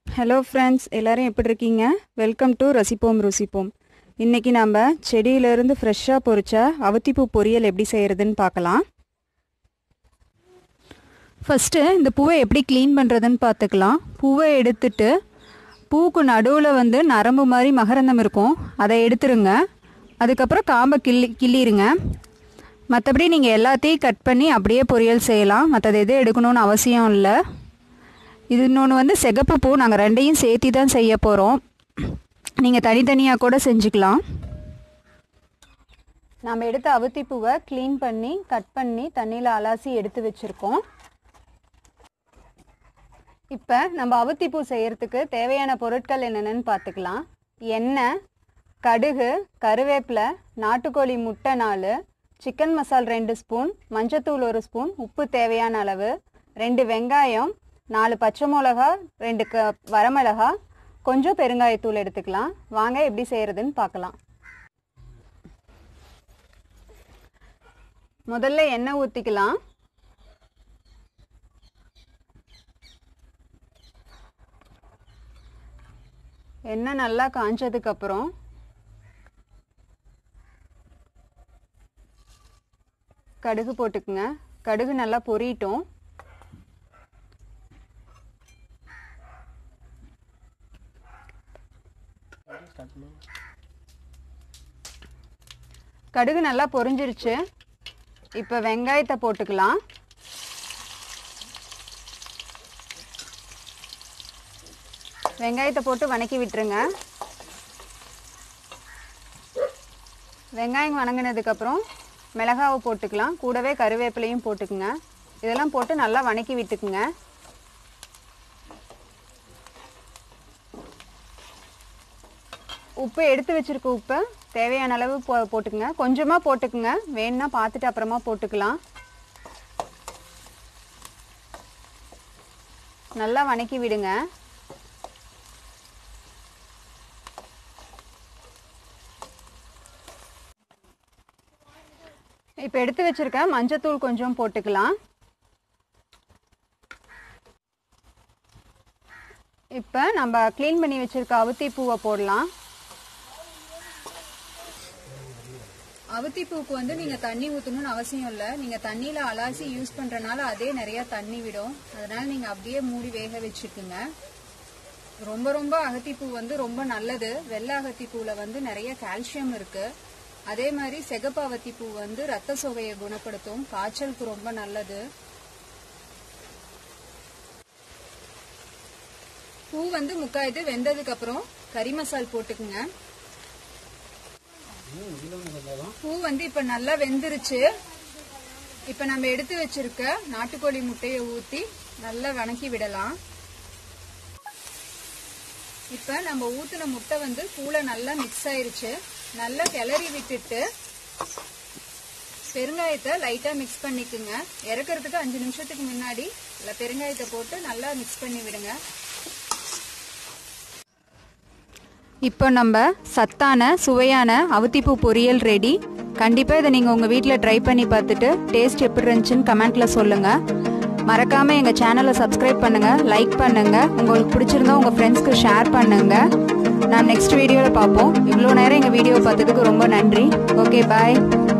hello friends எல்லாரும் எப்படி இருக்கீங்க வெல்கம் டு ரசிப்போம் ருசிப்போம் இன்றைக்கி நம்ம செடியிலேருந்து ஃப்ரெஷ்ஷாக பொரிச்ச அவத்திப்பூ பொரியல் எப்படி செய்கிறதுன்னு பார்க்கலாம் ஃபஸ்ட்டு இந்த பூவை எப்படி க்ளீன் பண்ணுறதுன்னு பார்த்துக்கலாம் பூவை எடுத்துட்டு பூக்கு நடுவில் வந்து நரம்பு மாதிரி மகரந்தம் இருக்கும் அதை எடுத்துருங்க அதுக்கப்புறம் காம்பை கிள்ளி கிள்ளிருங்க மற்றபடி நீங்கள் எல்லாத்தையும் கட் பண்ணி அப்படியே பொரியல் செய்யலாம் மற்றது எதுவும் எடுக்கணும்னு அவசியம் இல்லை இது இன்னொன்று வந்து சிகப்பு பூ நாங்கள் ரெண்டையும் சேர்த்தி தான் செய்ய போகிறோம் நீங்கள் தனித்தனியாக கூட செஞ்சுக்கலாம் நம்ம எடுத்த அவுத்தி பூவை க்ளீன் பண்ணி கட் பண்ணி தண்ணியில் அலாசி எடுத்து வச்சுருக்கோம் இப்போ நம்ம அவுத்தி பூ செய்கிறதுக்கு தேவையான பொருட்கள் என்னென்னு பார்த்துக்கலாம் எண்ணெய் கடுகு கருவேப்பிலை நாட்டுக்கோழி முட்டை நாலு சிக்கன் மசால் ரெண்டு ஸ்பூன் மஞ்சத்தூள் ஒரு ஸ்பூன் உப்பு தேவையான அளவு ரெண்டு வெங்காயம் நாலு பச்சை மிளகா ரெண்டு க வரமிளகா கொஞ்சம் பெருங்காயத்தூள் எடுத்துக்கலாம் வாங்க எப்படி செய்கிறதுன்னு பார்க்கலாம் முதல்ல எண்ணெய் ஊற்றிக்கலாம் எண்ணெய் நல்லா காஞ்சதுக்கப்புறம் கடுகு போட்டுக்குங்க கடுகு நல்லா பொரியட்டும் கடுகு நல்லா பொரிஞ்சிருச்சு இப்போ வெங்காயத்தை போட்டுக்கலாம் வெங்காயத்தை போட்டு வணக்கி விட்டுருங்க வெங்காயம் வணங்கினதுக்கப்புறம் மிளகாவை போட்டுக்கலாம் கூடவே கருவேப்பிலையும் போட்டுக்குங்க இதெல்லாம் போட்டு நல்லா வணக்கி விட்டுக்குங்க உப்பு எடுத்து வச்சிருக்க உப்பை தேவையான அளவு போ போட்டுக்குங்க கொஞ்சமாக போட்டுக்குங்க வேணும்னா பார்த்துட்டு அப்புறமா போட்டுக்கலாம் நல்லா வணக்கி விடுங்க இப்போ எடுத்து வச்சிருக்க மஞ்சத்தூள் கொஞ்சம் போட்டுக்கலாம் இப்போ நம்ம க்ளீன் பண்ணி வச்சிருக்க அவுத்தி பூவை போடலாம் அவுத்தி பூக்கு வந்து நீங்கள் தண்ணி ஊற்றணும்னு அவசியம் இல்லை நீங்கள் தண்ணியில் அலாசி யூஸ் பண்ணுறனால அதே நிறையா தண்ணி விடும் அதனால நீங்கள் அப்படியே மூடி வேக வச்சுக்குங்க ரொம்ப ரொம்ப அகத்திப்பூ வந்து ரொம்ப நல்லது வெள்ளை அகத்திப்பூவில் வந்து நிறைய கால்சியம் இருக்கு அதே மாதிரி சிகப்பு அவத்திப்பூ வந்து ரத்த சோகையை குணப்படுத்தும் காய்ச்சலுக்கு ரொம்ப நல்லது பூ வந்து முக்காயது வெந்ததுக்கு அப்புறம் கறி மசால் போட்டுக்குங்க பூ வந்து இப்ப நல்லா வெந்துருச்சு இப்ப நம்ம எடுத்து வச்சிருக்க நாட்டுக்கோழி முட்டையை ஊத்தி நல்லா வணக்கி விடலாம் இப்ப நம்ம ஊத்துன முட்டை வந்து பூல நல்லா மிக்ஸ் ஆயிருச்சு நல்லா கிளறி விட்டுட்டு பெருங்காயத்தை லைட்டா மிக்ஸ் பண்ணிக்குங்க இறக்குறதுக்கு அஞ்சு நிமிஷத்துக்கு முன்னாடி இல்லை பெருங்காயத்தை போட்டு நல்லா மிக்ஸ் பண்ணி விடுங்க இப்போ நம்ம சத்தான சுவையான அவத்திப்பூ பொரியல் ரெடி கண்டிப்பாக இதை நீங்கள் உங்கள் வீட்டில் ட்ரை பண்ணி பார்த்துட்டு டேஸ்ட் எப்படி இருந்துச்சுன்னு கமெண்ட்டில் சொல்லுங்கள் மறக்காமல் எங்கள் சேனலை சப்ஸ்கிரைப் பண்ணுங்கள் லைக் பண்ணுங்கள் உங்களுக்கு பிடிச்சிருந்தா உங்கள் ஃப்ரெண்ட்ஸ்க்கு ஷேர் பண்ணுங்கள் நான் நெக்ஸ்ட் வீடியோவில் பார்ப்போம் இவ்வளோ நேரம் எங்கள் வீடியோ பார்த்ததுக்கு ரொம்ப நன்றி ஓகே பாய்